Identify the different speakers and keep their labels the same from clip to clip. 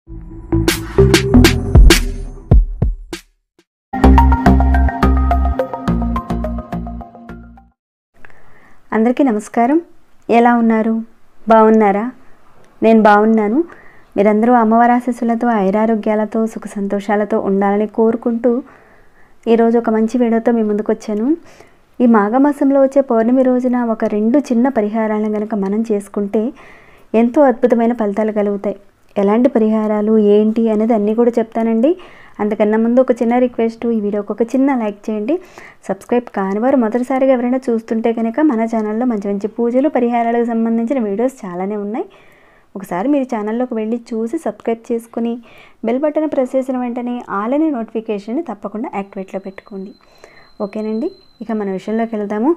Speaker 1: అందరికీ నమస్కారం ఎలా ఉన్నారు బాగున్నారా నేను బాగున్నాను మీరందరూ అమ్మవారి ఆశీస్సులతో ఐరారోగ్యాలతో సుఖ సంతోషాలతో ఉండాలని కోరుకుంటూ ఈరోజు ఒక మంచి వీడియోతో మీ ముందుకు వచ్చాను ఈ మాఘమాసంలో వచ్చే పౌర్ణమి రోజున ఒక రెండు చిన్న పరిహారాలను కనుక మనం చేసుకుంటే ఎంతో అద్భుతమైన ఫలితాలు కలుగుతాయి ఎలాంటి పరిహారాలు ఏంటి అనేది అన్నీ కూడా చెప్తానండి అంతకన్నా ముందు ఒక చిన్న రిక్వెస్ట్ ఈ వీడియోకి ఒక చిన్న లైక్ చేయండి సబ్స్క్రైబ్ కాని వారు మొదటిసారిగా ఎవరైనా చూస్తుంటే కనుక మన ఛానల్లో మంచి మంచి పూజలు పరిహారాలకు సంబంధించిన వీడియోస్ చాలానే ఉన్నాయి ఒకసారి మీరు ఛానల్లోకి వెళ్ళి చూసి సబ్స్క్రైబ్ చేసుకుని బెల్ బటన్ ప్రెస్ చేసిన వెంటనే ఆల్ అనే నోటిఫికేషన్ని తప్పకుండా యాక్టివేట్లో పెట్టుకోండి ఓకేనండి ఇక మన విషయంలోకి వెళ్దాము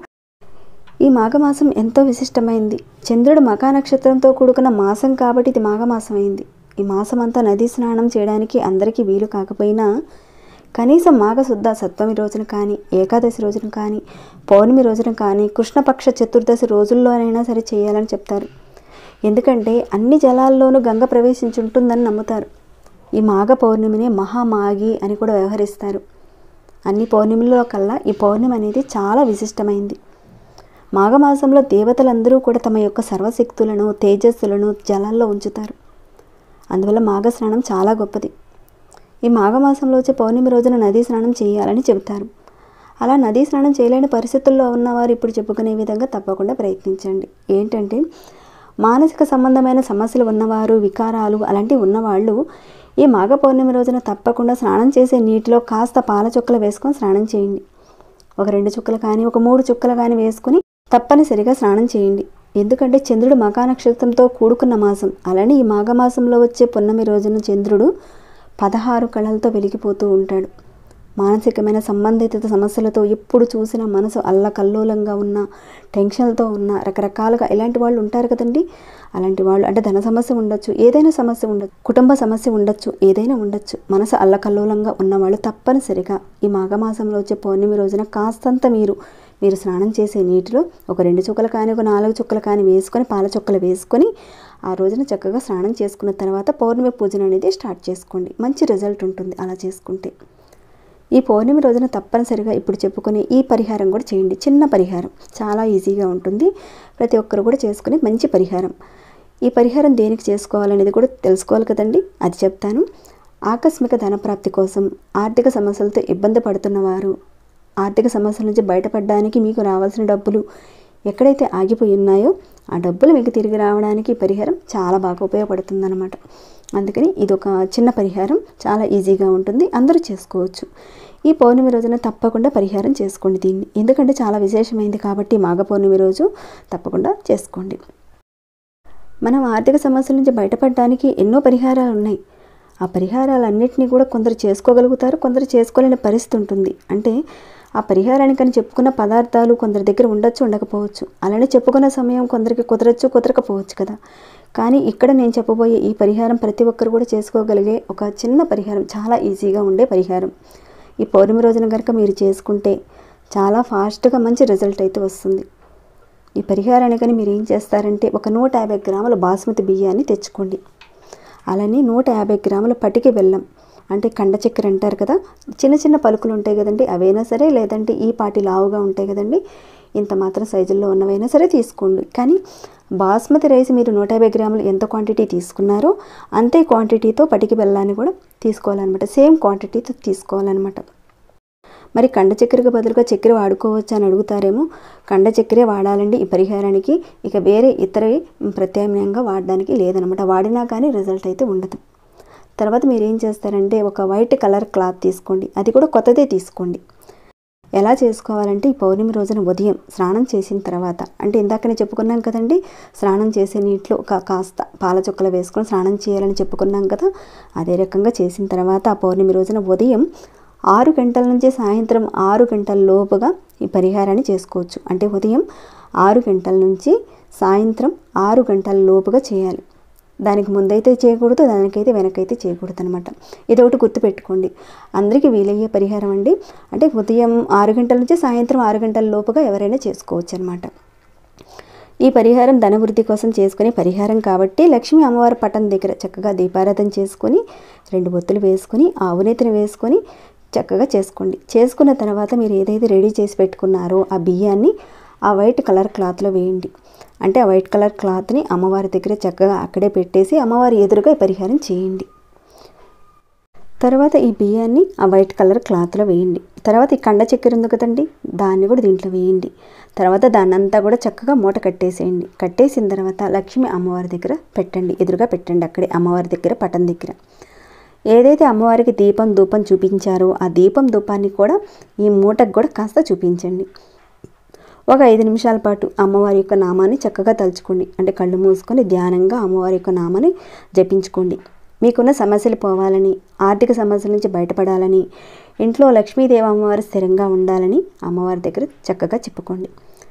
Speaker 1: ఈ మాఘమాసం ఎంతో విశిష్టమైంది చంద్రుడు మకా నక్షత్రంతో కూడుకున్న మాసం కాబట్టి ఇది మాఘమాసం అయింది ఈ మాసం అంతా నదీ స్నానం చేయడానికి అందరికీ వీలు కాకపోయినా కనీసం మాఘశుద్ధ సప్తమి రోజున కానీ ఏకాదశి రోజున కానీ పౌర్ణమి రోజున కానీ కృష్ణపక్ష చతుర్దశి రోజుల్లోనైనా సరే చేయాలని చెప్తారు ఎందుకంటే అన్ని జలాల్లోనూ గంగ ప్రవేశించుంటుందని నమ్ముతారు ఈ మాఘ పౌర్ణమిని మహామాగి అని కూడా వ్యవహరిస్తారు అన్ని పౌర్ణమిలో కల్లా ఈ పౌర్ణమి అనేది చాలా విశిష్టమైంది మాఘమాసంలో దేవతలందరూ కూడా తమ యొక్క సర్వశక్తులను తేజస్సులను జలాల్లో ఉంచుతారు అందువల్ల మాఘ స్నానం చాలా గొప్పది ఈ మాఘమాసంలో వచ్చే పౌర్ణమి రోజున నదీ స్నానం చేయాలని చెబుతారు అలా నదీ స్నానం చేయలేని పరిస్థితుల్లో ఉన్నవారు ఇప్పుడు చెప్పుకునే విధంగా తప్పకుండా ప్రయత్నించండి ఏంటంటే మానసిక సంబంధమైన సమస్యలు ఉన్నవారు వికారాలు అలాంటివి ఉన్నవాళ్ళు ఈ మాఘ పౌర్ణమి రోజున తప్పకుండా స్నానం చేసే నీటిలో కాస్త పాల చుక్కలు వేసుకొని స్నానం చేయండి ఒక రెండు చుక్కలు కానీ ఒక మూడు చుక్కలు కానీ వేసుకుని తప్పనిసరిగా స్నానం చేయండి ఎందుకంటే చంద్రుడు మకా నక్షత్రంతో కూడుకున్న మాసం అలానే ఈ మాఘమాసంలో వచ్చే పున్నమి రోజున చంద్రుడు పదహారు కళలతో వెలిగిపోతూ ఉంటాడు మానసికమైన సంబంధిత సమస్యలతో ఎప్పుడు చూసిన మనసు అల్లకల్లోలంగా ఉన్న టెన్షన్లతో ఉన్న రకరకాలుగా ఇలాంటి వాళ్ళు ఉంటారు కదండి అలాంటి వాళ్ళు అంటే ధన సమస్య ఉండొచ్చు ఏదైనా సమస్య ఉండొచ్చు కుటుంబ సమస్య ఉండొచ్చు ఏదైనా ఉండొచ్చు మనసు అల్లకల్లోలంగా ఉన్నవాళ్ళు తప్పనిసరిగా ఈ మాఘమాసంలో వచ్చే పౌర్ణమి రోజున కాస్తంత మీరు మీరు స్నానం చేసే నీటిలో ఒక రెండు చుక్కలు కానీ ఒక నాలుగు చుక్కలు కానీ వేసుకొని పాల చుక్కలు వేసుకొని ఆ రోజున చక్కగా స్నానం చేసుకున్న తర్వాత పౌర్ణమి పూజన అనేది స్టార్ట్ చేసుకోండి మంచి రిజల్ట్ ఉంటుంది అలా చేసుకుంటే ఈ పౌర్ణమి రోజున తప్పనిసరిగా ఇప్పుడు చెప్పుకునే ఈ పరిహారం కూడా చేయండి చిన్న పరిహారం చాలా ఈజీగా ఉంటుంది ప్రతి ఒక్కరు కూడా చేసుకునే మంచి పరిహారం ఈ పరిహారం దేనికి చేసుకోవాలనేది కూడా తెలుసుకోవాలి కదండి అది చెప్తాను ఆకస్మిక ధనప్రాప్తి కోసం ఆర్థిక సమస్యలతో ఇబ్బంది పడుతున్నవారు ఆర్థిక సమస్యల నుంచి బయటపడడానికి మీకు రావాల్సిన డబ్బులు ఎక్కడైతే ఆగిపోయి ఉన్నాయో ఆ డబ్బులు మీకు తిరిగి రావడానికి ఈ పరిహారం చాలా బాగా ఉపయోగపడుతుందన్నమాట అందుకని ఇది ఒక చిన్న పరిహారం చాలా ఈజీగా ఉంటుంది అందరూ చేసుకోవచ్చు ఈ పౌర్ణమి రోజున తప్పకుండా పరిహారం చేసుకోండి దీన్ని ఎందుకంటే చాలా విశేషమైంది కాబట్టి మాఘ పౌర్ణమి రోజు తప్పకుండా చేసుకోండి మనం ఆర్థిక సమస్యల నుంచి బయటపడడానికి ఎన్నో పరిహారాలు ఉన్నాయి ఆ పరిహారాలన్నింటినీ కూడా కొందరు చేసుకోగలుగుతారు కొందరు చేసుకోలేని పరిస్థితి ఉంటుంది అంటే ఆ పరిహారానికని చెప్పుకున్న పదార్థాలు కొందరి దగ్గర ఉండొచ్చు ఉండకపోవచ్చు అలానే చెప్పుకున్న సమయం కొందరికి కుదరచ్చు కుదరకపోవచ్చు కదా కానీ ఇక్కడ నేను చెప్పబోయే ఈ పరిహారం ప్రతి ఒక్కరు కూడా చేసుకోగలిగే ఒక చిన్న పరిహారం చాలా ఈజీగా ఉండే పరిహారం ఈ పౌర్ణమి రోజున కనుక మీరు చేసుకుంటే చాలా ఫాస్ట్గా మంచి రిజల్ట్ అయితే వస్తుంది ఈ పరిహారానికని మీరు ఏం చేస్తారంటే ఒక నూట యాభై గ్రాముల బాస్మతి బియ్యాన్ని తెచ్చుకోండి అలానే నూట యాభై గ్రాముల పటికి బెల్లం అంటే కండ చక్కెర అంటారు కదా చిన్న చిన్న పలుకులు ఉంటాయి కదండి అవైనా సరే లేదంటే ఈ పాటి లావుగా ఉంటాయి కదండి ఇంత మాత్రం సైజుల్లో ఉన్నవైనా సరే తీసుకోండి కానీ బాస్మతి రైస్ మీరు నూట యాభై గ్రాములు ఎంత క్వాంటిటీ తీసుకున్నారో అంతే క్వాంటిటీతో పటికి బెల్లాన్ని కూడా తీసుకోవాలన్నమాట సేమ్ క్వాంటిటీతో తీసుకోవాలన్నమాట మరి కండ చక్కెరకు బదులుగా చక్కెర వాడుకోవచ్చు అని అడుగుతారేమో కండ చక్కెరే వాడాలండి ఈ పరిహారానికి ఇక వేరే ఇతరవి ప్రత్యామ్నాయంగా వాడడానికి లేదనమాట వాడినా కానీ రిజల్ట్ అయితే ఉండదు తర్వాత మీరు ఏం చేస్తారంటే ఒక వైట్ కలర్ క్లాత్ తీసుకోండి అది కూడా కొత్తదే తీసుకోండి ఎలా చేసుకోవాలంటే ఈ పౌర్ణమి రోజున ఉదయం స్నానం చేసిన తర్వాత అంటే ఇందాకనే చెప్పుకున్నాం కదండి స్నానం చేసే నీటిలో ఒక కాస్త పాల చుక్కలు వేసుకొని స్నానం చేయాలని చెప్పుకున్నాం కదా అదే రకంగా చేసిన తర్వాత ఆ పౌర్ణమి రోజున ఉదయం ఆరు గంటల నుంచి సాయంత్రం ఆరు గంటల లోపుగా ఈ పరిహారాన్ని చేసుకోవచ్చు అంటే ఉదయం ఆరు గంటల నుంచి సాయంత్రం ఆరు గంటల లోపుగా చేయాలి దానికి ముందైతే చేయకూడదు దానికైతే వెనకైతే చేయకూడదు అనమాట ఇది ఒకటి గుర్తుపెట్టుకోండి అందరికీ వీలయ్యే పరిహారం అండి అంటే ఉదయం ఆరు గంటల నుంచి సాయంత్రం ఆరు గంటల లోపుగా ఎవరైనా చేసుకోవచ్చు అనమాట ఈ పరిహారం ధనవృద్ధి కోసం చేసుకునే పరిహారం కాబట్టి లక్ష్మీ అమ్మవారి పటం దగ్గర చక్కగా దీపారాధన చేసుకొని రెండు బొత్తులు వేసుకొని ఆవునేతిని వేసుకొని చక్కగా చేసుకోండి చేసుకున్న తర్వాత మీరు ఏదైతే రెడీ చేసి పెట్టుకున్నారో ఆ బియ్యాన్ని ఆ వైట్ కలర్ క్లాత్లో వేయండి అంటే ఆ వైట్ కలర్ క్లాత్ని అమ్మవారి దగ్గర చక్కగా అక్కడే పెట్టేసి అమ్మవారి ఎదురుగా ఈ పరిహారం చేయండి తర్వాత ఈ బియ్యాన్ని ఆ వైట్ కలర్ క్లాత్లో వేయండి తర్వాత ఈ కండ చక్కెర ఉంది కదండి దాన్ని కూడా దీంట్లో వేయండి తర్వాత దాన్ని అంతా కూడా చక్కగా మూట కట్టేసేయండి కట్టేసిన తర్వాత లక్ష్మి అమ్మవారి దగ్గర పెట్టండి ఎదురుగా పెట్టండి అక్కడే అమ్మవారి దగ్గర పటం దగ్గర ఏదైతే అమ్మవారికి దీపం ధూపం చూపించారో ఆ దీపం ధూపాన్ని కూడా ఈ మూటకు కూడా కాస్త చూపించండి ఒక ఐదు నిమిషాల పాటు అమ్మవారి యొక్క నామాన్ని చక్కగా తలుచుకోండి అంటే కళ్ళు మూసుకొని ధ్యానంగా అమ్మవారి యొక్క నామాన్ని జపించుకోండి మీకున్న సమస్యలు పోవాలని ఆర్థిక సమస్యల నుంచి బయటపడాలని ఇంట్లో లక్ష్మీదేవి అమ్మవారు స్థిరంగా ఉండాలని అమ్మవారి దగ్గర చక్కగా చెప్పుకోండి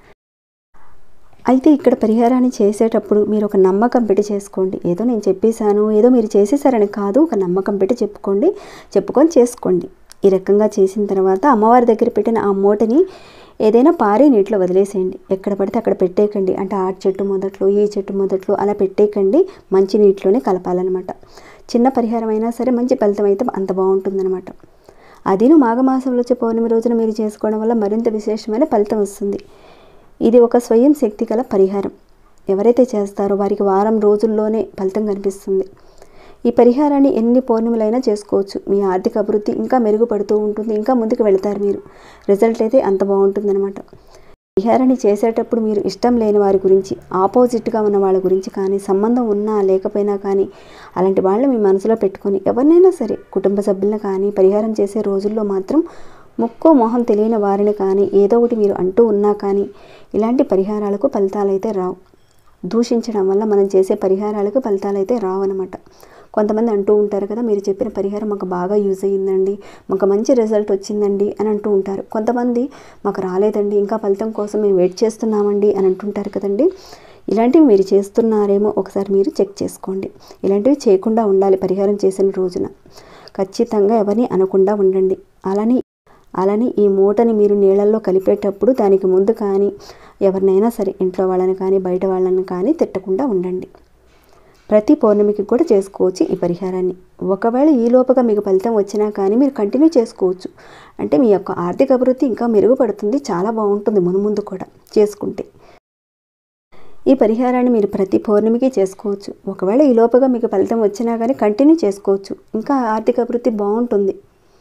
Speaker 1: అయితే ఇక్కడ పరిహారాన్ని చేసేటప్పుడు మీరు ఒక నమ్మకం పెట్టి చేసుకోండి ఏదో నేను చెప్పేశాను ఏదో మీరు చేసేసారని కాదు ఒక నమ్మకం పెట్టి చెప్పుకోండి చెప్పుకొని చేసుకోండి ఈ రకంగా చేసిన తర్వాత అమ్మవారి దగ్గర పెట్టిన ఆ మూటని ఏదైనా పారే నీటిలో వదిలేసేయండి ఎక్కడ పడితే అక్కడ పెట్టేయకండి అంటే ఆ చెట్టు మొదట్లో ఈ చెట్టు మొదట్లో అలా పెట్టేయకండి మంచి నీటిలోనే కలపాలన్నమాట చిన్న పరిహారం అయినా సరే మంచి ఫలితం అయితే అంత బాగుంటుందన్నమాట అదిను మాఘమాసంలో వచ్చే పౌర్ణమి రోజున మీరు చేసుకోవడం వల్ల మరింత విశేషమైన ఫలితం వస్తుంది ఇది ఒక స్వయం శక్తి గల పరిహారం ఎవరైతే చేస్తారో వారికి వారం రోజుల్లోనే ఫలితం కనిపిస్తుంది ఈ పరిహారాన్ని ఎన్ని పౌర్ణమిలైనా చేసుకోవచ్చు మీ ఆర్థిక అభివృద్ధి ఇంకా మెరుగుపడుతూ ఉంటుంది ఇంకా ముందుకు వెళతారు మీరు రిజల్ట్ అయితే అంత బాగుంటుందన్నమాట పరిహారాన్ని చేసేటప్పుడు మీరు ఇష్టం లేని వారి గురించి ఆపోజిట్గా ఉన్న వాళ్ళ గురించి కానీ సంబంధం ఉన్నా లేకపోయినా కానీ అలాంటి వాళ్ళు మీ మనసులో పెట్టుకొని ఎవరినైనా సరే కుటుంబ సభ్యులను కానీ పరిహారం చేసే రోజుల్లో మాత్రం ముక్కో మొహం తెలియని వారిని కానీ ఏదో ఒకటి మీరు అంటూ ఉన్నా కానీ ఇలాంటి పరిహారాలకు ఫలితాలు అయితే రావు దూషించడం వల్ల మనం చేసే పరిహారాలకు ఫలితాలు అయితే రావన్నమాట కొంతమంది అంటూ ఉంటారు కదా మీరు చెప్పిన పరిహారం మాకు బాగా యూజ్ అయ్యిందండి మాకు మంచి రిజల్ట్ వచ్చిందండి అని అంటూ ఉంటారు కొంతమంది మాకు రాలేదండి ఇంకా ఫలితం కోసం మేము వెయిట్ చేస్తున్నామండి అని అంటుంటారు కదండి ఇలాంటివి మీరు చేస్తున్నారేమో ఒకసారి మీరు చెక్ చేసుకోండి ఇలాంటివి చేయకుండా ఉండాలి పరిహారం చేసిన రోజున ఖచ్చితంగా ఎవరిని అనకుండా ఉండండి అలానే అలానే ఈ మూటని మీరు నీళ్ళల్లో కలిపేటప్పుడు దానికి ముందు కానీ ఎవరినైనా సరే ఇంట్లో వాళ్ళని కానీ బయట వాళ్ళని కానీ తిట్టకుండా ఉండండి ప్రతి పౌర్ణమికి కూడా చేసుకోవచ్చు ఈ పరిహారాన్ని ఒకవేళ ఈ లోపుగా మీకు ఫలితం వచ్చినా కానీ మీరు కంటిన్యూ చేసుకోవచ్చు అంటే మీ యొక్క ఆర్థిక అభివృద్ధి ఇంకా మెరుగుపడుతుంది చాలా బాగుంటుంది మునుముందు కూడా చేసుకుంటే ఈ పరిహారాన్ని మీరు ప్రతి పౌర్ణమికి చేసుకోవచ్చు ఒకవేళ ఈ లోపుగా మీకు ఫలితం వచ్చినా కానీ కంటిన్యూ చేసుకోవచ్చు ఇంకా ఆర్థిక అభివృద్ధి బాగుంటుంది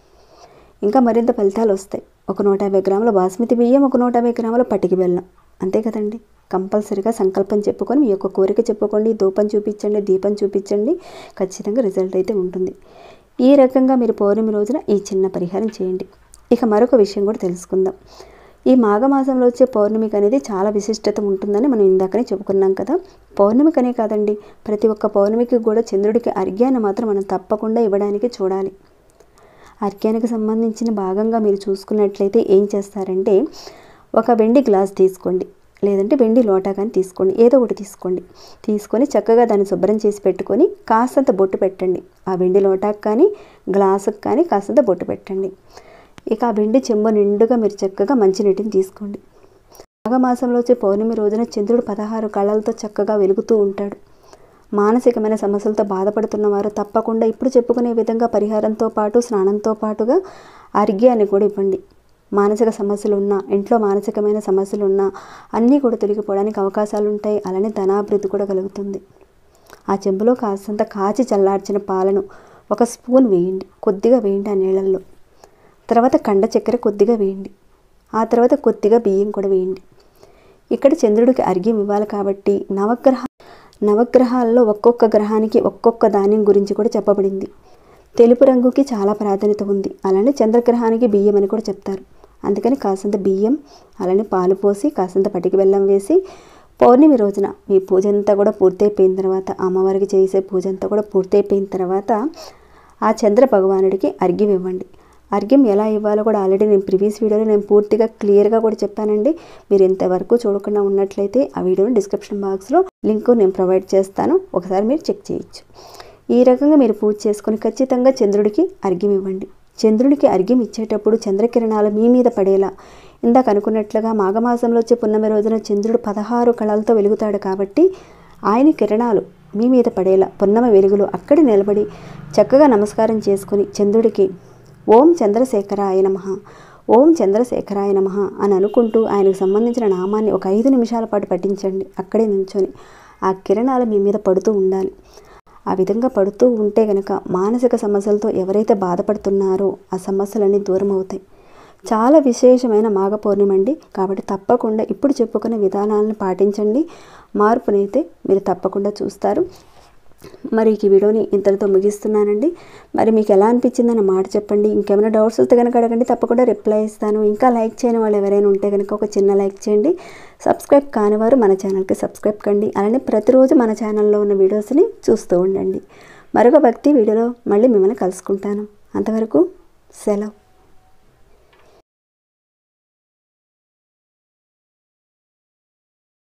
Speaker 1: ఇంకా మరింత ఫలితాలు వస్తాయి ఒక నూట యాభై గ్రాముల బాస్మతి బియ్యం ఒక నూట యాభై గ్రాముల పటికి బెల్లం అంతే కదండి కంపల్సరీగా సంకల్పం చెప్పుకొని మీ యొక్క కోరిక చెప్పుకోండి ధూపం చూపించండి దీపం చూపించండి ఖచ్చితంగా రిజల్ట్ అయితే ఉంటుంది ఈ రకంగా మీరు పౌర్ణమి రోజున ఈ చిన్న పరిహారం చేయండి ఇక మరొక విషయం కూడా తెలుసుకుందాం ఈ మాఘమాసంలో వచ్చే పౌర్ణమికి అనేది చాలా విశిష్టత ఉంటుందని మనం ఇందాకనే చెప్పుకున్నాం కదా పౌర్ణమికనే కాదండి ప్రతి ఒక్క పౌర్ణమికి కూడా చంద్రుడికి అర్ఘ్యాన్ని మాత్రం మనం తప్పకుండా ఇవ్వడానికి చూడాలి అర్ఘ్యానికి సంబంధించిన భాగంగా మీరు చూసుకున్నట్లయితే ఏం చేస్తారంటే ఒక వెండి గ్లాస్ తీసుకోండి లేదంటే వెండి లోటా కానీ తీసుకోండి ఏదో ఒకటి తీసుకోండి తీసుకొని చక్కగా దాన్ని శుభ్రం చేసి పెట్టుకొని కాస్తంత బొట్టు పెట్టండి ఆ వెండి లోటాకు కానీ గ్లాసుకు కానీ కాస్తంత బొట్టు పెట్టండి ఇక ఆ వెండి చెంబు నిండుగా మీరు చక్కగా మంచినీటిని తీసుకోండి మాఘమాసంలో వచ్చే పౌర్ణమి రోజున చంద్రుడు పదహారు కళలతో చక్కగా వెలుగుతూ ఉంటాడు మానసికమైన సమస్యలతో బాధపడుతున్న వారు తప్పకుండా ఇప్పుడు చెప్పుకునే విధంగా పరిహారంతో పాటు స్నానంతో పాటుగా అర్ఘ్యాన్ని కూడా ఇవ్వండి మానసిక సమస్యలు ఉన్నా ఇంట్లో మానసికమైన సమస్యలు ఉన్నా అన్నీ కూడా తొలగిపోవడానికి అవకాశాలు ఉంటాయి అలానే ధనాభివృద్ధి కూడా కలుగుతుంది ఆ చెంబులో కాస్తంత కాచి చల్లార్చిన పాలను ఒక స్పూన్ వేయండి కొద్దిగా వేయండి ఆ నీళ్ళల్లో తర్వాత కండ చక్కెర కొద్దిగా వేయండి ఆ తర్వాత కొద్దిగా బియ్యం కూడా వేయండి ఇక్కడ చంద్రుడికి అర్ఘ్యం ఇవ్వాలి కాబట్టి నవగ్రహ నవగ్రహాల్లో ఒక్కొక్క గ్రహానికి ఒక్కొక్క ధాన్యం గురించి కూడా చెప్పబడింది తెలుపు రంగుకి చాలా ప్రాధాన్యత ఉంది అలానే చంద్రగ్రహానికి బియ్యం అని కూడా చెప్తారు అందుకని కాసంత బియ్యం అలానే పాలు పోసి కాసంత పటికి బెల్లం వేసి పౌర్ణమి రోజున మీ పూజ అంతా కూడా పూర్తయిపోయిన తర్వాత అమ్మవారికి చేసే పూజ అంతా కూడా పూర్తయిపోయిన తర్వాత ఆ చంద్ర భగవానుడికి అర్ఘ్యం ఇవ్వండి అర్ఘ్యం ఎలా ఇవ్వాలో కూడా ఆల్రెడీ నేను ప్రీవియస్ వీడియోలో నేను పూర్తిగా క్లియర్గా కూడా చెప్పానండి మీరు ఇంతవరకు చూడకుండా ఉన్నట్లయితే ఆ వీడియోని డిస్క్రిప్షన్ బాక్స్లో లింక్ నేను ప్రొవైడ్ చేస్తాను ఒకసారి మీరు చెక్ చేయొచ్చు ఈ రకంగా మీరు పూజ చేసుకొని ఖచ్చితంగా చంద్రుడికి అర్ఘ్యం ఇవ్వండి చంద్రుడికి అర్ఘ్యం ఇచ్చేటప్పుడు చంద్రకిరణాలు మీ మీద పడేలా ఇందాక అనుకున్నట్లుగా మాఘమాసంలో వచ్చే పున్నమి రోజున చంద్రుడు పదహారు కళలతో వెలుగుతాడు కాబట్టి ఆయన కిరణాలు మీ మీద పడేలా పున్నమి వెలుగులు అక్కడే నిలబడి చక్కగా నమస్కారం చేసుకుని చంద్రుడికి ఓం చంద్రశేఖరాయ నమ ఓం చంద్రశేఖరాయ నమ అని అనుకుంటూ ఆయనకు సంబంధించిన నామాన్ని ఒక ఐదు నిమిషాల పాటు పఠించండి అక్కడే నుంచొని ఆ కిరణాలు మీ మీద పడుతూ ఉండాలి ఆ విధంగా పడుతూ ఉంటే గనక మానసిక సమస్యలతో ఎవరైతే బాధపడుతున్నారో ఆ సమస్యలన్నీ దూరం అవుతాయి చాలా విశేషమైన మాఘ పౌర్ణమి అండి కాబట్టి తప్పకుండా ఇప్పుడు చెప్పుకునే విధానాలను పాటించండి మార్పునైతే మీరు తప్పకుండా చూస్తారు మరి ఈ వీడియోని ఇంతటితో ముగిస్తున్నానండి మరి మీకు ఎలా అనిపించిందని మాట చెప్పండి ఇంకేమైనా డౌట్స్ వస్తే కనుక అడగండి తప్పకుండా రిప్లై ఇస్తాను ఇంకా లైక్ చేయని వాళ్ళు ఎవరైనా ఉంటే కనుక ఒక చిన్న లైక్ చేయండి సబ్స్క్రైబ్ కానివారు మన ఛానల్కి సబ్స్క్రైబ్ కండి అలానే ప్రతిరోజు మన ఛానల్లో ఉన్న వీడియోస్ని చూస్తూ ఉండండి మరొక భక్తి వీడియోలో మళ్ళీ మిమ్మల్ని కలుసుకుంటాను అంతవరకు సెలవు